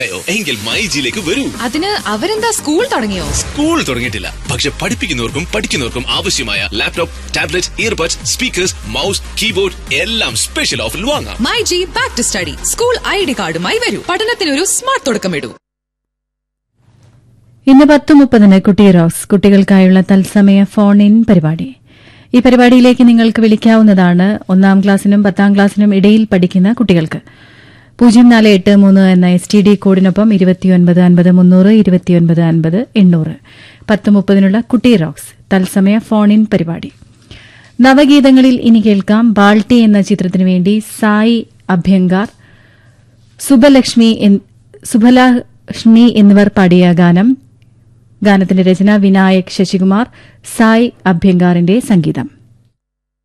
അയ്യോ, എങ്കിൽ മൈജിയിലേക്ക് വരൂ അതിന് അവരെന്താ സ്കൂൾ തുടങ്ങിയോ സ്കൂൾ തുടങ്ങിയിട്ടില്ല പക്ഷെ പഠിപ്പിക്കുന്നവർക്കും പഠിക്കുന്നവർക്കും ആവശ്യമായ laptop tablet earbuds speakers mouse keyboard എല്ലാം സ്പെഷ്യൽ ഓഫറിൽ വാങ്ങാം my G back to study school I D കാർഡുമായി വരൂ പഠനത്തിനൊരു സ്മാർട്ട് തുടക്കമിടൂ ഇന്ന് പത്ത് മുപ്പതിന് കുട്ടി റോക്സ് കുട്ടികൾക്കായുള്ള തത്സമയ ഫോൺ ഇൻ പരിപാടി ഈ പരിപാടിയിലേക്ക് നിങ്ങൾക്ക് വിളിക്കാവുന്നതാണ് ഒന്നാം ക്ലാസ്സിനും പത്താം ക്ലാസ്സിനും ഇടയിൽ പഠിക്കുന്ന കുട്ടികൾക്ക് പൂജ്യം നാല് എട്ട് മൂന്ന് എന്ന എസ് ടി ഡി കോഡിനൊപ്പം ഇരുപത്തിയൊൻപത് അൻപത് മുന്നൂറ് ഇരുപത്തിയൊൻപത് അൻപത് എണ്ണൂറ് പത്ത് മുപ്പതിനുള്ള കുട്ടി റോക്സ് തത്സമയ ഫോൺ ഇൻ പരിപാടി നവഗീതങ്ങളിൽ ഇനി കേൾക്കാം ബാൾട്ടി എന്ന ചിത്രത്തിനു വേണ്ടി സായി അഭ്യങ്കാർ സുബലക്ഷ്മി എൻ- സുബലക്ഷ്മി എന്നിവർ പാടിയ ഗാനം ഗാനത്തിന്റെ രചന വിനായക് ശശികുമാർ സായ് അഭ്യങ്കാറിന്റെ സംഗീതം